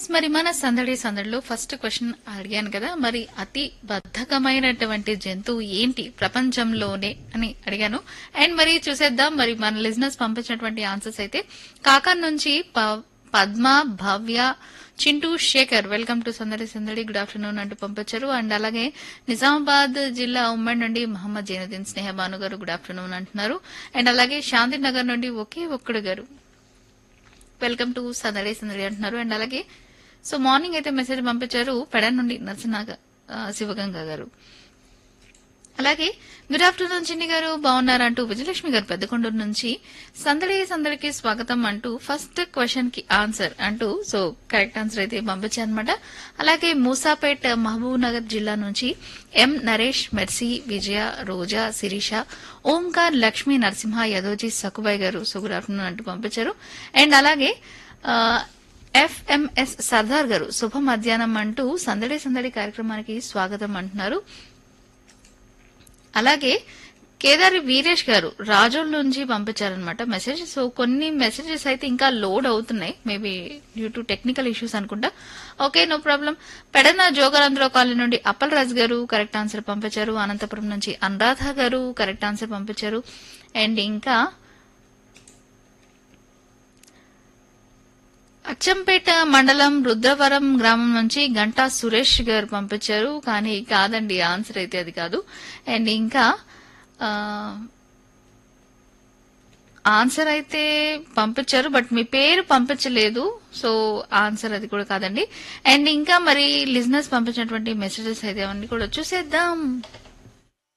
yes మరి మన సందడి సందడిలో ఫస్ట్ క్వశ్చన్ అడిగాను కదా మరి అతి బద్ధకమైనటువంటి జంతువు ఏంటి ప్రపంచంలోనే అని అడిగాను అండ్ మరి చూసేద్దాం మరి మన లిజినెస్ పంపించినటువంటి ఆన్సర్స్ అయితే కాకర్ నుంచి ప- Padma Bhavya Chintu Shekar welcome to Sandadi Sandadi good afternoon అంటూ పంపించారు అండ్ అలాగే నిజామాబాద్ జిల్లా ఉమ్మడి నుండి మహమ్మద్ జైనుద్దీన్ స్నేహ భాను గారు గుడ్ ఆఫ్టర్నూన్ అంటున్నారు అండ్ అలాగే శాంతినగర్ నుండి ఒకే ఒక్కడు గారు వెల్కమ్ టు సందడి సందడి అంటున్నారు అండ్ అలాగే సో మార్నింగ్ అయితే మెసేజ్ పంపించారు పెడ నుండి నరసింహ శివగంగ గారు అలాగే గుడ్ ఆఫ్టర్నూన్ చిన్ని గారు బాగున్నారంటూ విజయలక్ష్మి గారు పెద్దకొండూరు నుంచి సందడి సందడికి స్వాగతం అంటూ ఫస్ట్ క్వశ్చన్ కి ఆన్సర్ అంటూ సో కరెక్ట్ ఆన్సర్ అయితే పంపించారనమాట అలాగే మూసాపేట్ మహబూబ్ నగర్ జిల్లా నుంచి ఎం నరేష్ మెర్సీ విజయ రోజా శిరీష ఓంకార్ లక్ష్మీ నరసింహ యదోజీ సకుబాయ్ గారు సో గుడ్ ఆఫ్టర్నూన్ అంటూ పంపించారు అండ్ అలాగే ఆ, ఎఫ్ఎంఎస్ సర్దార్ గారు శుభ మధ్యాహ్నం అంటూ సందడి సందడి కార్యక్రమానికి స్వాగతం అంటున్నారు అలాగే కేదారి వీరేష్ గారు రాజోల్ నుంచి పంపించారనమాట మెసేజ్ సో కొన్ని మెసేజెస్ అయితే ఇంకా లోడ్ అవుతున్నాయి maybe due to technical issues అనుకుంటా okay no problem Pedana Joganandarao colony నుండి అప్పల్ రాజ్ గారు కరెక్ట్ ఆన్సర్ పంపించారు అనంతపురం నుంచి అనురాధ గారు కరెక్ట్ ఆన్సర్ పంపించారు అండ్ ఇంకా అచ్చంపేట మండలం రుద్రవరం గ్రామం నుంచి గంటా సురేష్ గారు పంపించారు కానీ కాదండి ఆన్సర్ అయితే అది కాదు అండ్ ఇంకా ఆ, ఆన్సర్ అయితే పంపించారు బట్ మీ పేరు పంపించలేదు సో ఆన్సర్ అది కూడా కాదండి అండ్ ఇంకా మరి లిజినెస్ పంపించినటువంటి మెసేజెస్ అయితే అవన్నీ కూడా చూసేద్దాం